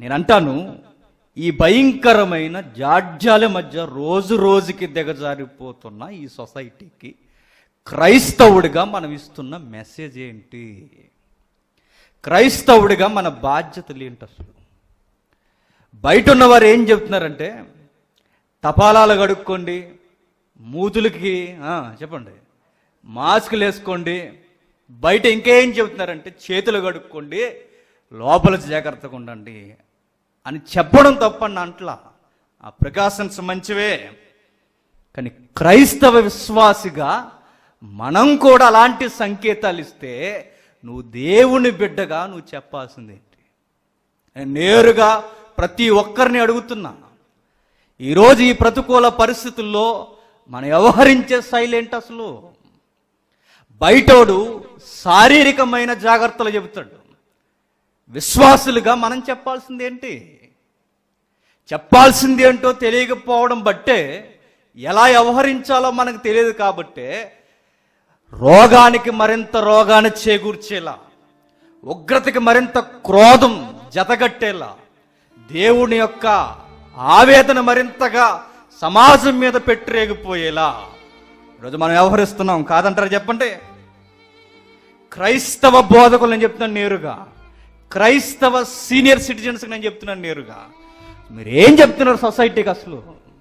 నేను అంటాను ఈ భయంకరమైన జాడ్యాల మధ్య రోజు రోజుకి దిగజారిపోతున్న ఈ సొసైటీకి క్రైస్తవుడిగా మనం ఇస్తున్న మెసేజ్ ఏంటి క్రైస్తవుడిగా మన బాధ్యతలు ఏంటి అసలు బయట ఉన్నవారు ఏం చెప్తున్నారంటే తపాలాలు కడుక్కోండి మూతులకి ఆ, చెప్పండి మాస్కులు వేసుకోండి బయట ఇంకేం చెబుతున్నారంటే చేతులు కడుక్కోండి లోపల జాగ్రత్తగా ఉండండి అని చెప్పడం తప్పండి అంట్లా ఆ ప్రికాషన్స్ మంచివే కానీ క్రైస్తవ విశ్వాసిగా మనం కూడా అలాంటి సంకేతాలు ఇస్తే నువ్వు దేవుని బిడ్డగా నువ్వు చెప్పాల్సింది ఏంటి నేను నేరుగా ప్రతి ఒక్కరిని అడుగుతున్నా ఈరోజు ఈ ప్రతికూల పరిస్థితుల్లో మనం వ్యవహరించే శైలి ఏంటి అసలు బయటోడు శారీరకమైన జాగ్రత్తలు చెబుతాడు విశ్వాసులుగా మనం చెప్పాల్సింది ఏంటి చెప్పాల్సింది ఏంటో తెలియకపోవడం బట్టే ఎలా వ్యవహరించాలో మనకు తెలియదు కాబట్టే రోగానికి మరింత రోగాన్ని చేకూర్చేలా ఉగ్రతకి మరింత క్రోధం జతగట్టేలా దేవుని యొక్క ఆవేదన మరింతగా సమాజం మీద పెట్టిరేగిపోయేలా ఈరోజు మనం వ్యవహరిస్తున్నాం కాదంటారా చెప్పండి క్రైస్తవ బోధకులు నేను చెప్తున్నాను నేరుగా క్రైస్తవ సీనియర్ సిటిజన్స్ నేను చెప్తున్నాను నేరుగా మీరు ఏం చెప్తున్నారు సొసైటీకి అసలు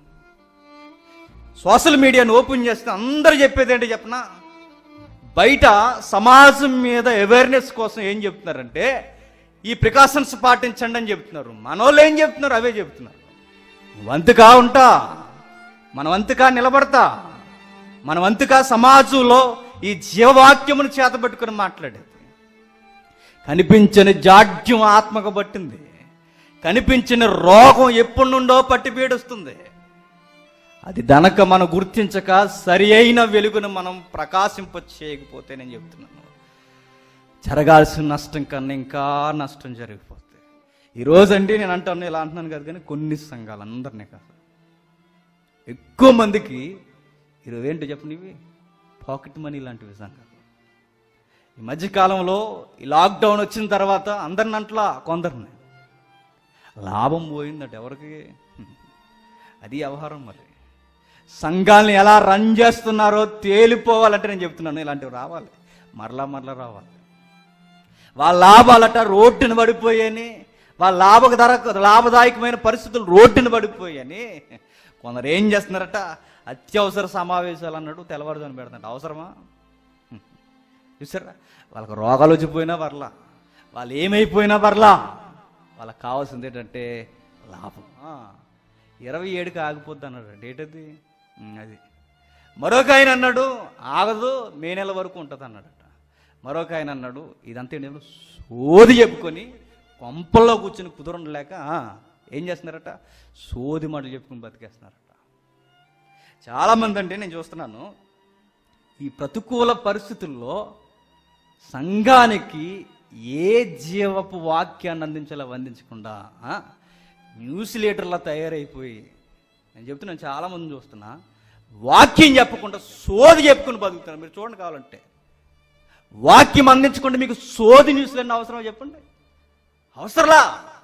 సోషల్ మీడియాను ఓపెన్ చేస్తే అందరు చెప్పేది ఏంటి చెప్పనా బయట సమాజం మీద అవేర్నెస్ కోసం ఏం చెప్తున్నారంటే ఈ ప్రికాషన్స్ పాటించండి అని చెప్తున్నారు మనోళ్ళు ఏం చెప్తున్నారు అవే చెప్తున్నారు వంతుగా ఉంటా మన వంతుగా నిలబడతా మన వంతుగా సమాజంలో ఈ జీవవాక్యమును చేతబట్టుకుని మాట్లాడేది కనిపించని జాడ్యం ఆత్మకు పట్టింది కనిపించిన రోగం ఎప్పటి నుండో పట్టి పీడుస్తుంది అది దనక మనం గుర్తించక సరి అయిన వెలుగును మనం ప్రకాశింప చేయకపోతే నేను చెప్తున్నాను జరగాల్సిన నష్టం కన్నా ఇంకా నష్టం జరిగిపోతుంది ఈరోజు అండి నేను అంటాను ఇలా అంటున్నాను కాదు కానీ కొన్ని సంఘాలు అందరినీ కాదు ఎక్కువ మందికి ఈరోజు ఏంటి చెప్పండి ఇవి పాకెట్ మనీ లాంటివి సంఘాలు ఈ మధ్యకాలంలో ఈ లాక్డౌన్ వచ్చిన తర్వాత అందరిని అంట్లా కొందరిని లాభం పోయిందట ఎవరికి అది వ్యవహారం మరి సంఘాలను ఎలా రన్ చేస్తున్నారో తేలిపోవాలంటే నేను చెప్తున్నాను ఇలాంటివి రావాలి మరలా మరలా రావాలి వాళ్ళ లాభాలట రోడ్డును పడిపోయాయని వాళ్ళ లాభ ధర లాభదాయకమైన పరిస్థితులు రోడ్డును పడిపోయాయని కొందరు ఏం చేస్తున్నారట అత్యవసర సమావేశాలు అన్నాడు తెల్లవారుజాను పెడతాడు అవసరమా చూసారా వాళ్ళకి రోగాలు వచ్చిపోయినా పర్లా వాళ్ళు ఏమైపోయినా పర్లా వాళ్ళకి కావాల్సింది ఏంటంటే లాభం ఆ, ఇరవై ఏడుకి ఆగిపోద్ది అన్నాడు డేట్ అది ఉమ్, అది మరొక ఆయన అన్నాడు ఆగదు మే నెల వరకు ఉంటుంది అన్నాడట మరొక ఆయన అన్నాడు ఇదంతా ఏంటి సోది చెప్పుకొని కొంపల్లో కూర్చుని కుదరంలేక ఆ, ఏం చేస్తున్నారట సోది మాటలు చెప్పుకుని బతికేస్తున్నారట చాలామంది అంటే నేను చూస్తున్నాను ఈ ప్రతికూల పరిస్థితుల్లో సంఘానికి ఏ జీవపు వాక్యాన్ని అందించాలో అందించకుండా ఆ, న్యూస్ లీటర్లా తయారైపోయి నేను చెప్తున్నాను చాలామంది చూస్తున్నా వాక్యం చెప్పకుండా సోది చెప్పుకుని బతుకుతున్నారు మీరు చూడండి కావాలంటే వాక్యం అందించకుండా మీకు సోది న్యూస్లన్నీ అవసరం చెప్పండి అవసరంలా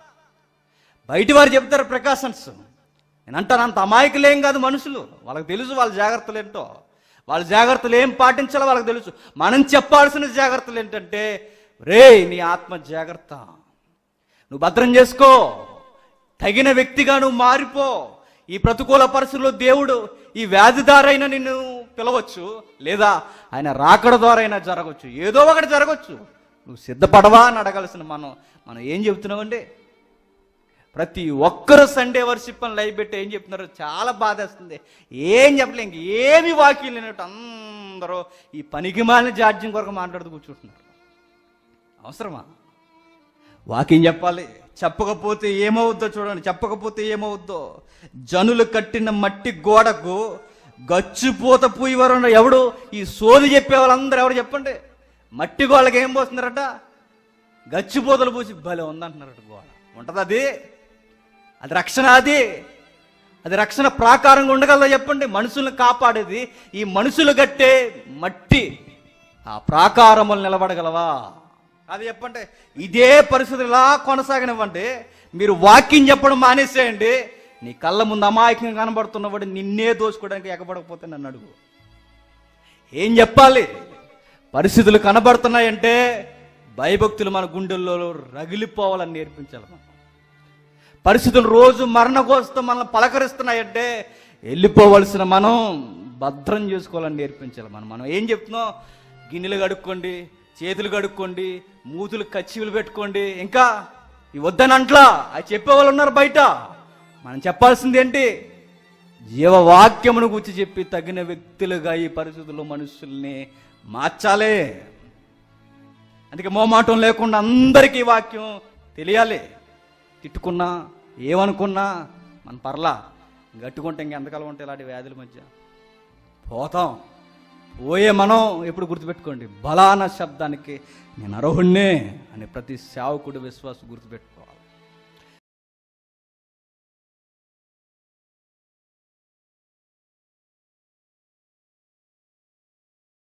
బయటి వారు చెప్తారు ప్రికాషన్స్ నేను అంటాను అంత అమాయకులేం కాదు మనుషులు వాళ్ళకి తెలుసు వాళ్ళ జాగ్రత్తలు ఏంటో వాళ్ళ జాగ్రత్తలు ఏం పాటించాలో వాళ్ళకి తెలుసు మనం చెప్పాల్సిన జాగ్రత్తలు ఏంటంటే రే నీ ఆత్మ జాగ్రత్త నువ్వు భద్రం చేసుకో తగిన వ్యక్తిగా నువ్వు మారిపో ఈ ప్రతికూల పరిస్థితుల్లో దేవుడు ఈ వ్యాధిదారైన నిన్ను పిలవచ్చు లేదా ఆయన రాకడ ద్వారా అయినా జరగవచ్చు ఏదో ఒకటి జరగవచ్చు నువ్వు సిద్ధపడవా అని అడగాల్సిన మనం మనం ఏం చెబుతున్నామండి ప్రతి ఒక్కరు సండే వర్షిప్ అని లైవ్ పెట్టి ఏం చెప్తున్నారు చాలా బాధేస్తుంది ఏం చెప్పలే ఇంక ఏమి వాక్యం లేనట్టు అందరూ ఈ పనికి మాలిన జాడ్యం కొరకు మాట్లాడుతూ కూర్చుంటున్నారు అవసరమా వాక్యం చెప్పాలి చెప్పకపోతే ఏమవుద్దో చూడండి చెప్పకపోతే ఏమవుద్దో జనులు కట్టిన మట్టి గోడకు గచ్చిపోత పూయవారు ఎవడు ఈ సోది చెప్పే వాళ్ళందరూ ఎవరు చెప్పండి మట్టి గోడకి ఏం పోస్తున్నారట గచ్చిపోతలు పూసి భలే ఉందంటున్నారట గోడ ఉంటది అది అది రక్షణ అది అది రక్షణ ప్రాకారంగా ఉండగలదా చెప్పండి మనుషుల్ని కాపాడేది ఈ మనుషులు కట్టే మట్టి ఆ ప్రాకారములు నిలబడగలవా అది చెప్పండి ఇదే పరిస్థితి ఇలా కొనసాగనివ్వండి మీరు వాక్యం చెప్పడం మానేసేయండి నీ కళ్ళ ముందు అమాయకంగా కనబడుతున్నవాడు నిన్నే దోచుకోవడానికి ఎగబడకపోతే నన్ను అడుగు ఏం చెప్పాలి పరిస్థితులు కనబడుతున్నాయంటే భయభక్తులు మన గుండెల్లో రగిలిపోవాలని నేర్పించాలి మనం పరిస్థితులు రోజు మరణకోసం మనల్ని పలకరిస్తున్నాయంటే వెళ్ళిపోవలసిన మనం భద్రం చేసుకోవాలని నేర్పించాలి మనం మనం ఏం చెప్తున్నాం గిన్నెలు కడుక్కోండి చేతులు కడుక్కోండి మూతులు కచ్చివులు పెట్టుకోండి ఇంకా ఇవి వద్దని అంట్లా అది చెప్పేవాళ్ళు ఉన్నారు బయట మనం చెప్పాల్సింది ఏంటి జీవవాక్యమును గురించి చెప్పి తగిన వ్యక్తులుగా ఈ పరిస్థితుల్లో మనుషుల్ని మార్చాలి అందుకే మోమాటం లేకుండా అందరికీ ఈ వాక్యం తెలియాలి తిట్టుకున్నా ఏమనుకున్నా మన పర్లా గట్టుకుంటే ఇంకెంతకాలం ఉంటే ఇలాంటి వ్యాధుల మధ్య పోతాం పోయే మనం ఎప్పుడు గుర్తుపెట్టుకోండి బలాన శబ్దానికి నేను అర్హుణ్ణే అని ప్రతి సేవకుడు విశ్వాసం గుర్తుపెట్టుకో